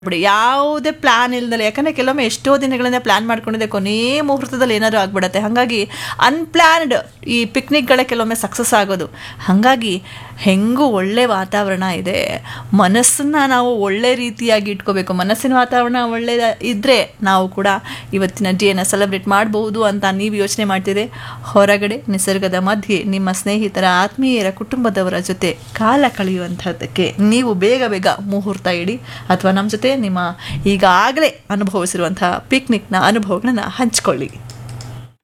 ಬಿಡಿ ಯಾವುದೇ ಪ್ಲಾನ್ ಇಲ್ದಲೆ ಯಾಕಂದರೆ ಕೆಲವೊಮ್ಮೆ ಎಷ್ಟೋ ದಿನಗಳಿಂದ ಪ್ಲಾನ್ ಮಾಡ್ಕೊಂಡಿದ್ದೆ ಕೊನೇ ಮುಹೂರ್ತದಲ್ಲಿ ಏನಾದರೂ ಆಗ್ಬಿಡತ್ತೆ ಹಾಗಾಗಿ ಅನ್ಪ್ಲ್ಯಾನ್ಡ್ ಈ ಪಿಕ್ನಿಕ್ಗಳೇ ಕೆಲವೊಮ್ಮೆ ಸಕ್ಸಸ್ ಆಗೋದು ಹಾಗಾಗಿ ಹೆಂಗೂ ಒಳ್ಳೆ ವಾತಾವರಣ ಇದೆ ಮನಸ್ಸನ್ನು ನಾವು ಒಳ್ಳೆ ರೀತಿಯಾಗಿ ಇಟ್ಕೋಬೇಕು ಮನಸ್ಸಿನ ವಾತಾವರಣ ಒಳ್ಳೆ ಇದ್ದರೆ ನಾವು ಕೂಡ ಇವತ್ತಿನ ಡೇನ ಸೆಲೆಬ್ರೇಟ್ ಮಾಡಬಹುದು ಅಂತ ನೀವು ಯೋಚನೆ ಮಾಡ್ತೀರಿ ಹೊರಗಡೆ ನಿಸರ್ಗದ ಮಧ್ಯೆ ನಿಮ್ಮ ಸ್ನೇಹಿತರ ಆತ್ಮೀಯರ ಕುಟುಂಬದವರ ಜೊತೆ ಕಾಲ ಕಳೆಯುವಂಥದ್ದಕ್ಕೆ ನೀವು ಬೇಗ ಬೇಗ ಮುಹೂರ್ತ ಇಡಿ ಅಥವಾ ನಮ್ಮ ಜೊತೆ ನಿಮ್ಮ ಈಗಾಗಲೇ ಅನುಭವಿಸಿರುವಂತಹ ಪಿಕ್ನಿಕ್ನ ಅನುಭವಗಳನ್ನು ಹಂಚ್ಕೊಳ್ಳಿ